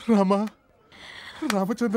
Rama Ramachandra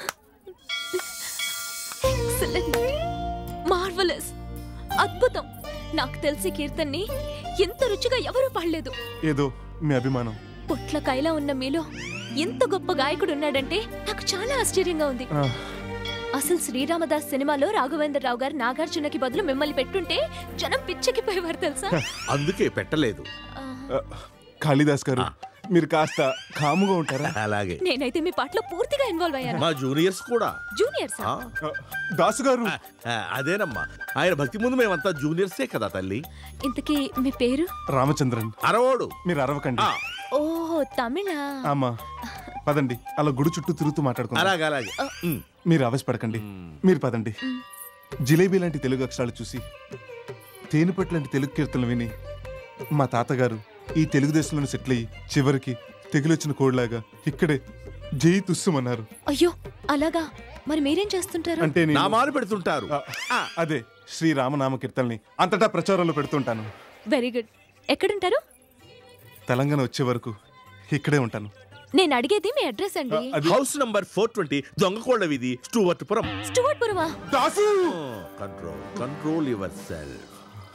excellent marvellous అద్భుతం నాకు తెలిసి కీర్తన్ని ఎంత రుచిగా ఎవరూ పాడలేదు ఏదో మీ అభిమానం పొట్లకాయలా ఉన్న మీలో ఎంత గొప్ప గాయకుడు ఉన్నాడంటే నాకు చాలా ఆశ్చర్యంగా ఉంది ఆ, అసలు శ్రీరామదాస్ సినిమాలో రాఘవేంద్రరావు గారు నాగార్జునకి బదులు మిమ్మల్ని పెట్టుంటే జనం పిచ్చెక్కిపోయేవారు తెలుసా అందుకే పెట్టలేదు ఆ, ఆ, కాళిదాస్ గారు మీరు కాస్త కాముగా ఉంటారా అలాగే నేనైతే మీ పాటలో పూర్తిగా ఇన్వాల్వ్ అయ్యాను మా జూనియర్స్ కూడా జూనియర్స్ ఆ, ఆ, దాసు గారు ఆ, అదేనమ్మా ఆయన భక్తి ముందు మేమంతా జూనియర్సే కదా తల్లి ఇంతకీ మీ పేరు రామచంద్రన్ అరవోడు మీరు అరవకండి ఆ, ఓ తమిళ ఆమా పదండి అలా గుడి చుట్టూ తిరుగుతూ మాట్లాడుకుందాం అలాగే అలాగే ఉమ్. మీరు ఆవేశపడకండి మీరు పదండి జిలేబీ లాంటి తెలుగు అక్షరాలు చూసి తేనెపట్టు లాంటి తెలుగు కీర్తనలు విని మా తాతగారు ఈ తెలుగుదేశంలోని సెటిల్ అయ్యి చివరికి తెగులొచ్చిన కోడిలాగా ఇక్కడే జై తుస్సుమన్నారు అయ్యో అలాగా మరి మీరేం చేస్తుంటారు అంటే నేను నామాలు పెడుతుంటారు ఆ, అదే శ్రీ రామనామ కీర్తనని అంతటా ప్రచారంలో పెడుతుంటాను వెరీ గుడ్ ఎక్కడుంటారు తెలంగాణ వచ్చే వరకు ఇక్కడే ఉంటాను నేను అడిగేది మీ అడ్రస్ అండి అది హౌస్ నంబర్ ఫోర్ ట్వంటీ దొంగకోళ్ల వీధి స్టూవర్ట్పురం స్టూవర్ట్ పురమా Dasu control control yourself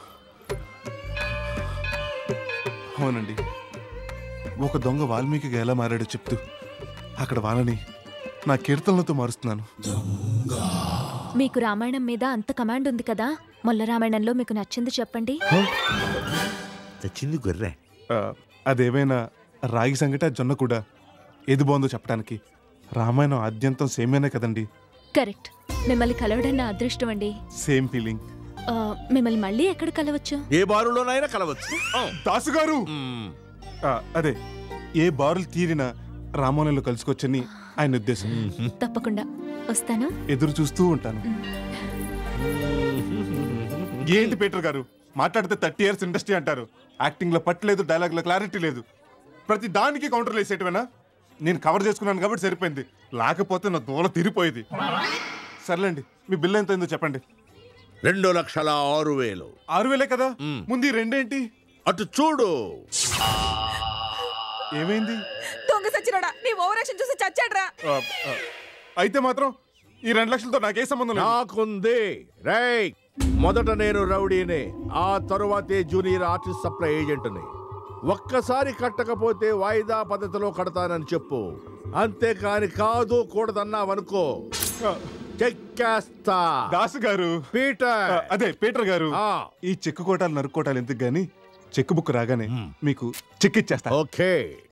అవునండి ఒక దొంగ వాల్మీకి ఎలా మారాడో చెప్తూ అక్కడ వాళ్ళని నా కీర్తనలతో మారుస్తున్నాను మీకు రామాయణం మీద అంత కమాండ్ ఉంది కదా మొల్ల రామాయణంలో మీకు నచ్చింది చెప్పండి తెచ్చింది గొర్రె ఆ, అదేమైనా రాగి సంగట జొన్న కూడా ఏది బాగుందో చెప్పడానికి రామాయణం ఆద్యంతం సేమేనే కదండి కరెక్ట్ మిమ్మల్ని కలవడం నా అదృష్టం అండి సేమ్ ఫీలింగ్ ఆ, మిమ్మల్ని మళ్ళీ ఎక్కడ కలవచ్చు ఏ బారులోనైనా కలవచ్చు ఆ. దాసు గారు మ్మ్. ఆ, అదే ఏ బారులు తీరినా రామాయణంలో కలుసుకొచ్చని ఆయన ఉద్దేశం తప్పకుండా వస్తాను ఎదురు చూస్తూ ఉంటాను ఏంటి పీటర్ గారు మాట్లాడితే థర్టీ ఇయర్స్ ఇండస్ట్రీ అంటారు యాక్టింగ్ లో పట్టలేదు డైలాగ్ లో క్లారిటీ లేదు ప్రతి దానికి కౌంటర్లు వేసేటవేనా నేను కవర్ చేసుకున్నాను కాబట్టి సరిపోయింది లేకపోతే నా దూల తిరిపోయేది సర్లేండి మీ బిల్ ఎంత అయిందో చెప్పండి రెండు లక్షల ఆరు వేలు ఆరు వేలే కదా ముందు ఈ రెండేంటి అటు చూడు ఏమైంది దొంగ సచ్చినోడా నీ ఓవరాక్షన్ చూసి చచ్చాడ్రా ఆ, ఆ, అయితే మాత్రం ఈ రెండు లక్షలతో నాకే సంబంధం లేదు నాకుంది రై మొదట నేను రౌడీనే ఆ తరువాతే జూనియర్ ఆర్టిస్ట్ సప్లై ఏజెంట్ని ఒక్కసారి కట్టకపోతే వాయిదా పద్ధతిలో కడతానని చెప్పు అంతేకాని కాదు కూడదన్నావనుకో ఆ, చెక్కేస్తా దాసు గారు ఆ, పీటర్ అదే పీటర్ గారు ఆ. ఈ చెక్కు కోటాలు నరుక్కోటాలు ఎందుకు గాని చెక్ బుక్ రాగానే మీకు చెక్ ఇచ్చేస్తా ఓకే